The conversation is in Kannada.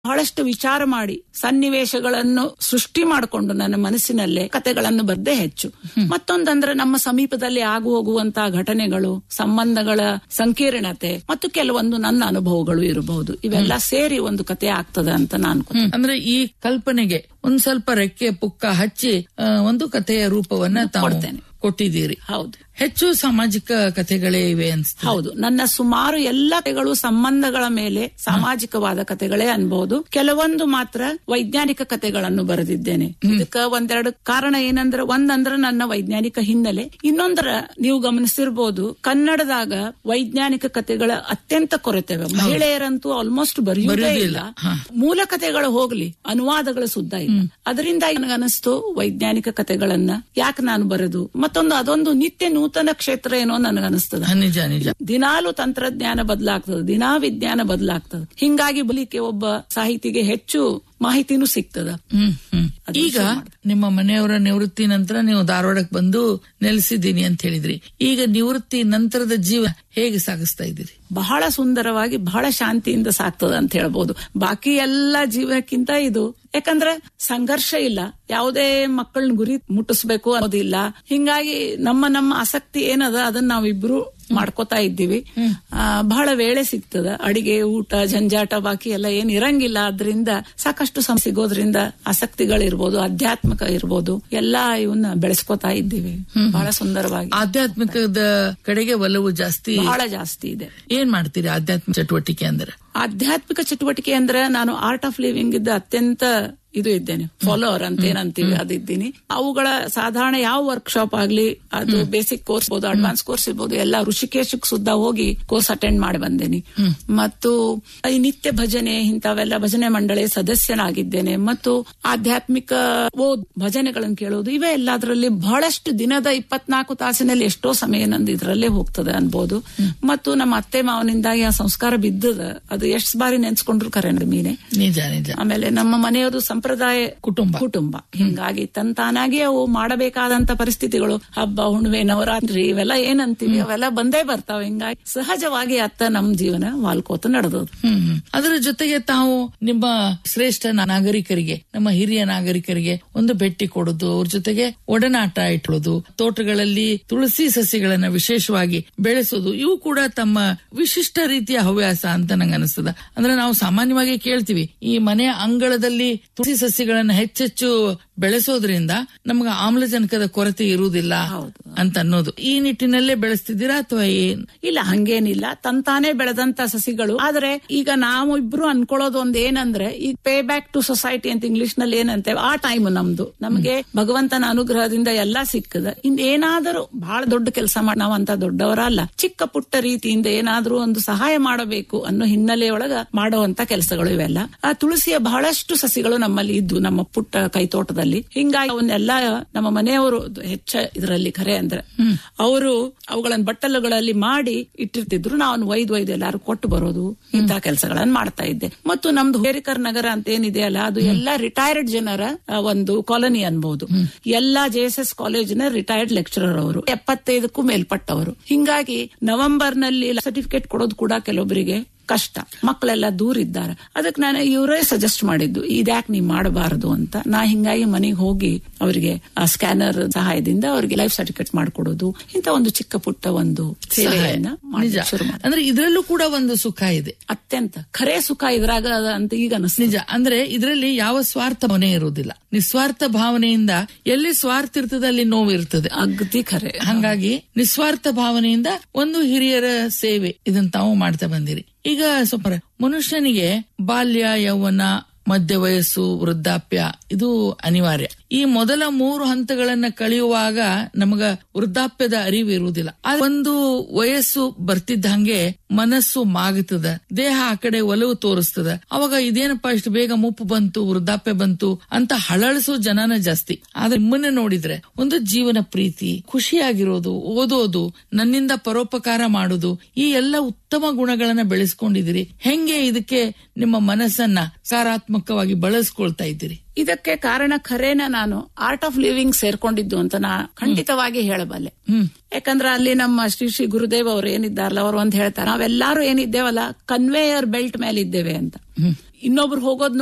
ಬಹಳಷ್ಟು ವಿಚಾರ ಮಾಡಿ ಸನ್ನಿವೇಶಗಳನ್ನು ಸೃಷ್ಟಿ ಮಾಡಿಕೊಂಡು ನನ್ನ ಮನಸ್ಸಿನಲ್ಲೇ ಕತೆಗಳನ್ನು ಬರ್ದೇ ಹೆಚ್ಚು ಮತ್ತೊಂದಂದ್ರೆ ನಮ್ಮ ಸಮೀಪದಲ್ಲಿ ಆಗು ಹೋಗುವಂತಹ ಘಟನೆಗಳು ಸಂಬಂಧಗಳ ಸಂಕೀರ್ಣತೆ ಮತ್ತು ಕೆಲವೊಂದು ನನ್ನ ಅನುಭವಗಳು ಇರಬಹುದು ಇವೆಲ್ಲ ಸೇರಿ ಒಂದು ಕತೆ ಆಗ್ತದೆ ಅಂತ ನಾನು ಅನ್ಕೋತೀನಿ. ಅಂದ್ರೆ ಈ ಕಲ್ಪನೆಗೆ ಒಂದ್ ಸ್ವಲ್ಪ ರೆಕ್ಕೆ ಪುಕ್ಕ ಹಚ್ಚಿ ಆ, ಒಂದು ಕಥೆಯ ರೂಪವನ್ನ ತಾವು ಕೊಡ್ತೇನೆ. ಕೊಟ್ಟಿದ್ದೀರಿ ಹೌದು ಹೆಚ್ಚು ಸಾಮಾಜಿಕ ಕಥೆಗಳೇ ಇವೆ ಅನ್ಸ್ತದೆ ಹೌದು ನನ್ನ ಸುಮಾರು ಎಲ್ಲ ಕಥೆಗಳು ಸಂಬಂಧಗಳ ಮೇಲೆ ಸಾಮಾಜಿಕವಾದ ಕಥೆಗಳೇ ಅನ್ಬಹುದು ಕೆಲವೊಂದು ಮಾತ್ರ ವೈಜ್ಞಾನಿಕ ಕಥೆಗಳನ್ನು ಬರೆದಿದ್ದೇನೆ ಇದಕ್ಕ ಒಂದೆರಡು ಕಾರಣ ಏನಂದ್ರೆ ಒಂದಂದ್ರೆ ನನ್ನ ವೈಜ್ಞಾನಿಕ ಹಿನ್ನೆಲೆ ಇನ್ನೊಂದರ ನೀವು ಗಮನಿಸಿರ್ಬೋದು ಕನ್ನಡದಾಗ ವೈಜ್ಞಾನಿಕ ಕಥೆಗಳ ಅತ್ಯಂತ ಕೊರತೆ ಇವೆ. ಮಹಿಳೆಯರಂತೂ ಆಲ್ಮೋಸ್ಟ್ ಬರೆಯುವುದೇ ಬರೆಯುವುದೇ ಇಲ್ಲ ಇಲ್ಲ. ಹಾ. ಮೂಲ ಕಥೆಗಳು ಹೋಗ್ಲಿ ಅನುವಾದಗಳು ಸುದ್ದ ಇಲ್ಲ ಅದರಿಂದ ನನಗನಿಸ್ತು ವೈಜ್ಞಾನಿಕ ಕಥೆಗಳನ್ನ ಯಾಕೆ ನಾನು ಬರೆದು ಮತ್ತೊಂದು ಅದೊಂದು ನಿತ್ಯ ನೂತನ ಕ್ಷೇತ್ರ ಏನೋ ನನಗನಿಸ್ತದ ಹ, ನಿಜ ನಿಜ ದಿನಾಲು ತಂತ್ರಜ್ಞಾನ ಬದಲಾಗ್ತದೆ ದಿನಾ ವಿಜ್ಞಾನ ಬದಲಾಗ್ತದೆ ಹಿಂಗಾಗಿ ಬಲಿಕೆ ಒಬ್ಬ ಸಾಹಿತಿಗೆ ಹೆಚ್ಚು ಮಾಹಿತಿನೂ ಸಿಗ್ತದ ಹ್ಮ್ ಹ್ಮ್ ಅದು ಈಗ ಶುರು ಮಾಡಿದೆ. ನಿಮ್ಮ ಮನೆಯವರ ನಿವೃತ್ತಿ ನಂತರ ನೀವು ಧಾರವಾಡಕ್ಕೆ ಬಂದು ನೆಲೆಸಿದ್ದೀನಿ ಅಂತ ಹೇಳಿದ್ರಿ ಈಗ ನಿವೃತ್ತಿ ನಂತರದ ಜೀವ ಹೇಗೆ ಸಾಗಿಸ್ತಾ ಇದ್ದೀರಿ ಬಹಳ ಸುಂದರವಾಗಿ ಬಹಳ ಶಾಂತಿಯಿಂದ ಸಾಕ್ತದ ಅಂತ ಹೇಳ್ಬೋದು ಬಾಕಿ ಎಲ್ಲ ಜೀವನಕ್ಕಿಂತ ಇದು ಯಾಕಂದ್ರೆ ಸಂಘರ್ಷ ಇಲ್ಲ ಯಾವುದೇ ಮಕ್ಕಳನ್ನ ಗುರಿ ಮುಟ್ಟಿಸ್ಬೇಕು ಅನ್ನೋದಿಲ್ಲ ಹಿಂಗಾಗಿ ನಮ್ಮ ನಮ್ಮ ಆಸಕ್ತಿ ಏನದ ಅದನ್ನ ನಾವಿಬ್ರು ಮಾಡ್ಕೋತಾ ಇದ್ದೀವಿ ಆ, ಬಹಳ ವೇಳೆ ಸಿಗ್ತದ ಅಡಿಗೆ ಊಟ ಜಂಜಾಟ ಬಾಕಿ ಎಲ್ಲ ಏನ್ ಇರಂಗಿಲ್ಲ ಅದ್ರಿಂದ ಸಾಕಷ್ಟು ಸಮ ಸಿಗೋದ್ರಿಂದ ಆಸಕ್ತಿಗಳಿರ್ಬೋದು ಆಧ್ಯಾತ್ಮಿಕ ಇರ್ಬೋದು ಎಲ್ಲಾ ಇವನ್ನ ಬೆಳೆಸ್ಕೋತಾ ಇದ್ದೀವಿ ಬಹಳ ಸುಂದರವಾಗಿ ಆಧ್ಯಾತ್ಮಿಕದ ಕಡೆಗೆ ಒಲವು ಜಾಸ್ತಿ ಬಹಳ ಜಾಸ್ತಿ ಇದೆ ಏನ್ ಮಾಡ್ತೀರಿ ಆಧ್ಯಾತ್ಮಿಕ ಚಟುವಟಿಕೆ ಅಂದ್ರೆ ಆಧ್ಯಾತ್ಮಿಕ ಚಟುವಟಿಕೆ ಅಂದ್ರೆ ನಾನು ಆರ್ಟ್ ಆಫ್ ಲಿವಿಂಗ್ ಇದ್ದ ಅತ್ಯಂತ ಇದು ಇದ್ದೇನೆ ಫಾಲೋವರ್ ಅಂತ ಏನಂತೀವಿ ಅದಿದ್ದೀನಿ ಅವುಗಳ ಸಾಧಾರಣ ಯಾವ ವರ್ಕ್ಶಾಪ್ ಆಗ್ಲಿ ಅದು ಬೇಸಿಕ್ ಕೋರ್ಸ್ ಇರ್ಬೋದು ಅಡ್ವಾನ್ಸ್ ಕೋರ್ಸ್ ಇರ್ಬೋದು ಎಲ್ಲ ಋಷಿಕೇಶಕ್ ಸುದ್ದ ಹೋಗಿ ಕೋರ್ಸ್ ಅಟೆಂಡ್ ಮಾಡಿ ಬಂದೇನಿ ಮತ್ತು ಈ ನಿತ್ಯ ಭಜನೆ ಇಂಥವೆಲ್ಲ ಭಜನೆ ಮಂಡಳಿ ಸದಸ್ಯನಾಗಿದ್ದೇನೆ ಮತ್ತು ಆಧ್ಯಾತ್ಮಿಕ ಓದ್ ಭಜನೆಗಳನ್ನು ಕೇಳೋದು ಇವೇ ಎಲ್ಲದರಲ್ಲಿ ಬಹಳಷ್ಟು ದಿನದ ಇಪ್ಪತ್ನಾಲ್ಕು ತಾಸಿನಲ್ಲಿ ಎಷ್ಟೋ ಸಮಯ ನಂದು ಇದರಲ್ಲೇ ಹೋಗ್ತದೆ ಅನ್ಬೋದು ಮತ್ತು ನಮ್ಮ ಅತ್ತೆ ಮಾವನಿಂದಾಗಿ ಆ ಸಂಸ್ಕಾರ ಬಿದ್ದದ ಅದು ಎಷ್ಟ್ ಬಾರಿ ನೆನ್ಸ್ಕೊಂಡ್ರು ಕರೆ ಮೀನೆ ನಿಜ ನಿಜ ಆಮೇಲೆ ನಮ್ಮ ಮನೆಯವರು ಸಂಪ್ರದಾಯ ಕುಟುಂಬ. ಕುಟುಂಬ ಹಿಂಗಾಗಿ ತಂತಾನಾಗಿ ಅವು ಮಾಡಬೇಕಾದಂತ ಪರಿಸ್ಥಿತಿಗಳು ಹಬ್ಬ ಹುಣ್ಣಿಮೆ ನವರಾತ್ರಿ ಇವೆಲ್ಲ ಏನಂತೀವಿ ಅವೆಲ್ಲ ಬಂದೇ ಬರ್ತಾವ ಹಿಂಗಾಗಿ ಸಹಜವಾಗಿ ಅತ್ತ ನಮ್ ಜೀವನ ವಾಲ್ಕೋತ ನಡೆದದು ಹ್ಮ್ ಹ್ಮ್. ಅದರ ಜೊತೆಗೆ ತಾವು ನಿಮ್ಮ ಶ್ರೇಷ್ಠ ನಾಗರಿಕರಿಗೆ ನಮ್ಮ ಹಿರಿಯ ನಾಗರಿಕರಿಗೆ ಒಂದು ಭೇಟಿ ಕೊಡೋದು ಅವ್ರ ಜೊತೆಗೆ ಒಡನಾಟ ಇಟ್ಕೊಳ್ಳೋದು ತೋಟಗಳಲ್ಲಿ ತುಳಸಿ ಸಸ್ಯಗಳನ್ನ ವಿಶೇಷವಾಗಿ ಬೆಳೆಸೋದು ಇವು ಕೂಡ ತಮ್ಮ ವಿಶಿಷ್ಟ ರೀತಿಯ ಹವ್ಯಾಸ ಅಂತ ನಂಗೆ ಅನಿಸ್ತದ ಅಂದ್ರೆ ನಾವು ಸಾಮಾನ್ಯವಾಗಿ ಕೇಳ್ತೀವಿ ಈ ಮನೆಯ ಅಂಗಳದಲ್ಲಿ ತುಳಸಿ ಸಸ್ಯಗಳನ್ನ ಹೆಚ್ಚೆಚ್ಚು ಬೆಳೆಸೋದ್ರಿಂದ ನಮ್ಗೆ ಆಮ್ಲಜನಕದ ಕೊರತೆ ಇರುವುದಿಲ್ಲ ಹೌದು. ಅಂತ ಅನ್ನೋದು ಈ ನಿಟ್ಟಿನಲ್ಲೇ ಬೆಳೆಸ್ತಿದ್ದೀರಾ ಅಥವಾ ಏನ್ ಇಲ್ಲ ಹಂಗೇನಿಲ್ಲ ತಂತಾನೆ ಬೆಳೆದಂತ ಸಸಿಗಳು ಆದ್ರೆ ಈಗ ನಾವು ಇಬ್ರು ಅನ್ಕೊಳ್ಳೋದು ಒಂದ್ ಏನಂದ್ರೆ ಈಗ ಪೇ ಬ್ಯಾಕ್ ಟು ಸೊಸೈಟಿ ಅಂತ ಇಂಗ್ಲಿಷ್ ನಲ್ಲಿ ಏನಂತೇವೆ ಆ ಟೈಮ್ ನಮ್ದು ನಮಗೆ ಭಗವಂತನ ಅನುಗ್ರಹದಿಂದ ಎಲ್ಲಾ ಸಿಕ್ಕದ ಇನ್ ಏನಾದರೂ ಬಹಳ ದೊಡ್ಡ ಕೆಲಸ ಮಾಡಿ ನಾವಂತ ದೊಡ್ಡವರಲ್ಲ ಚಿಕ್ಕ ಪುಟ್ಟ ರೀತಿಯಿಂದ ಏನಾದ್ರೂ ಒಂದು ಸಹಾಯ ಮಾಡಬೇಕು ಅನ್ನೋ ಹಿನ್ನೆಲೆಯೊಳಗ ಮಾಡುವಂತ ಕೆಲಸಗಳು ಇವೆಲ್ಲ ಆ ತುಳಸಿಯ ಬಹಳಷ್ಟು ಸಸಿಗಳು ನಮ್ಮಲ್ಲಿ ಇದ್ದು ನಮ್ಮ ಪುಟ್ಟ ಕೈತೋಟದಲ್ಲಿ ಹಿಂಗಾಗಿ ಅವನ್ನೆಲ್ಲ ನಮ್ಮ ಮನೆಯವರು ಹೆಚ್ಚ ಇದರಲ್ಲಿ ಖರೆ ಅಂದ್ರೆ ಅವರು ಅವುಗಳನ್ನ ಬಟ್ಟಲುಗಳಲ್ಲಿ ಮಾಡಿ ಇಟ್ಟಿರ್ತಿದ್ರು ನಾವು ಒಯ್ದು ಒಯ್ದು ಎಲ್ಲಾರು ಕೊಟ್ಟು ಬರೋದು ಇಂತಹ ಕೆಲಸಗಳನ್ನ ಮಾಡ್ತಾ ಇದ್ದೆ ಮತ್ತು ನಮ್ದು ಹೇರಿಕರ್ ನಗರ ಅಂತ ಏನಿದೆ ಅಲ್ಲ ಅದು ಎಲ್ಲಾ ರಿಟೈರ್ಡ್ ಜನರ ಆ, ಒಂದು ಕಾಲನಿ ಅನ್ಬಹುದು ಎಲ್ಲಾ ಜೆ ಎಸ್ ಎಸ್ ಕಾಲೇಜಿನ ರಿಟೈರ್ಡ್ ಲೆಕ್ಚರರ್ ಅವರು ಎಪ್ಪತ್ತೈದಕ್ಕೂ ಮೇಲ್ಪಟ್ಟವರು ಹಿಂಗಾಗಿ ನವೆಂಬರ್ ನಲ್ಲಿ ಸರ್ಟಿಫಿಕೇಟ್ ಕೊಡೋದು ಕೂಡ ಕೆಲವೊಬ್ಬರಿಗೆ ಕಷ್ಟ ಮಕ್ಕಳೆಲ್ಲ ದೂರ ಇದ್ದಾರೆ ಅದಕ್ಕೆ ನಾನು ಇವರೇ ಸಜೆಸ್ಟ್ ಮಾಡಿದ್ದು ಇದ್ಯಾಕ್ ನೀವ್ ಮಾಡಬಾರದು ಅಂತ ನಾ ಹಿಂಗಾಗಿ ಮನೆಗೆ ಹೋಗಿ ಅವರಿಗೆ ಆ ಸ್ಕ್ಯಾನರ್ ಸಹಾಯದಿಂದ ಅವರಿಗೆ ಲೈಫ್ ಸರ್ಟಿಫಿಕೇಟ್ ಮಾಡ್ಕೊಡೋದು ಇಂತ ಒಂದು ಚಿಕ್ಕ ಪುಟ್ಟ ಒಂದು ಸೇವೆಯನ್ನ ನಿಜ ಮಾಡ್ಲಿಕ್ಕೆ ಶುರು ಮಾಡಿ ಅಂದ್ರೆ ಇದರಲ್ಲೂ ಕೂಡ ಒಂದು ಸುಖ ಇದೆ ಅತ್ಯಂತ ಖರೇ ಸುಖ ಇದ್ರಾಗ ಅದ ಅಂತ ಈಗ ಅನಿಸ್ತು ನಿಜ ಅಂದ್ರೆ ಇದರಲ್ಲಿ ಯಾವ ಸ್ವಾರ್ಥ ಭಾವನೆ ಇರುವುದಿಲ್ಲ ನಿಸ್ವಾರ್ಥ ಭಾವನೆಯಿಂದ ಎಲ್ಲಿ ಸ್ವಾರ್ಥ ಇರ್ತದೆ ಅಲ್ಲಿ ನೋವು ಇರ್ತದೆ ಅಗದಿ ಖರೆ ಹಂಗಾಗಿ ನಿಸ್ವಾರ್ಥ ಭಾವನೆಯಿಂದ ಒಂದು ಹಿರಿಯರ ಸೇವೆ ಇದನ್ನ ತಾವು ಮಾಡ್ತಾ ಬಂದಿರಿ ಈಗ ಸ್ವಲ್ಪ ಮನುಷ್ಯನಿಗೆ ಬಾಲ್ಯ ಯೌವನ ಮಧ್ಯ ವಯಸ್ಸು ವೃದ್ಧಾಪ್ಯ ಇದು ಅನಿವಾರ್ಯ ಈ ಮೊದಲ ಮೂರು ಹಂತಗಳನ್ನ ಕಳೆಯುವಾಗ ನಮಗ ವೃದ್ಧಾಪ್ಯದ ಅರಿವು ಇರುವುದಿಲ್ಲ ಆ ಒಂದು ವಯಸ್ಸು ಬರ್ತಿದ್ದ ಹಂಗೆ ಮನಸ್ಸು ಮಾಗುತ್ತದ ದೇಹ ಆ ಕಡೆ ಒಲವು ತೋರಿಸ್ತದ ಅವಾಗ ಇದೇನಪ್ಪ ಇಷ್ಟು ಬೇಗ ಮುಪ್ಪು ಬಂತು ವೃದ್ಧಾಪ್ಯ ಬಂತು ಅಂತ ಹಳಳಿಸೋ ಜನನ ಜಾಸ್ತಿ ಆದ್ರೆ ನಿಮ್ಮನ್ನ ನೋಡಿದ್ರೆ ಒಂದು ಜೀವನ ಪ್ರೀತಿ ಖುಷಿಯಾಗಿರೋದು ಓದೋದು ನನ್ನಿಂದ ಪರೋಪಕಾರ ಮಾಡೋದು ಈ ಎಲ್ಲ ಉತ್ತಮ ಗುಣಗಳನ್ನ ಬೆಳೆಸ್ಕೊಂಡಿದ್ದೀರಿ ಹೆಂಗೆ ಇದಕ್ಕೆ ನಿಮ್ಮ ಮನಸ್ಸನ್ನ ಸಕಾರಾತ್ಮಕವಾಗಿ ಬಳಸ್ಕೊಳ್ತಾ ಇದ್ದೀರಿ ಇದಕ್ಕೆ ಕಾರಣ ಖರೇನ ನಾನು ಆರ್ಟ್ ಆಫ್ ಲಿವಿಂಗ್ ಸೇರ್ಕೊಂಡಿದ್ದು ಅಂತ ನಾ ಖಂಡಿತವಾಗಿ ಹೇಳಬಲ್ಲೆ ಹ್ಮ್ ಯಾಕಂದ್ರೆ ಅಲ್ಲಿ ನಮ್ಮ ಶ್ರೀ ಶ್ರೀ ಗುರುದೇವ್ ಅವರು ಏನಿದ್ದಾರಲ್ಲ ಅವರು ಒಂದ್ ಹೇಳ್ತಾರೆ ನಾವೆಲ್ಲಾರು ಏನಿದ್ದೇವಲ್ಲ ಕನ್ವೇಯರ್ ಬೆಲ್ಟ್ ಮೇಲೆ ಇದ್ದೇವೆ ಅಂತ ಇನ್ನೊಬ್ರು ಹೋಗೋದ್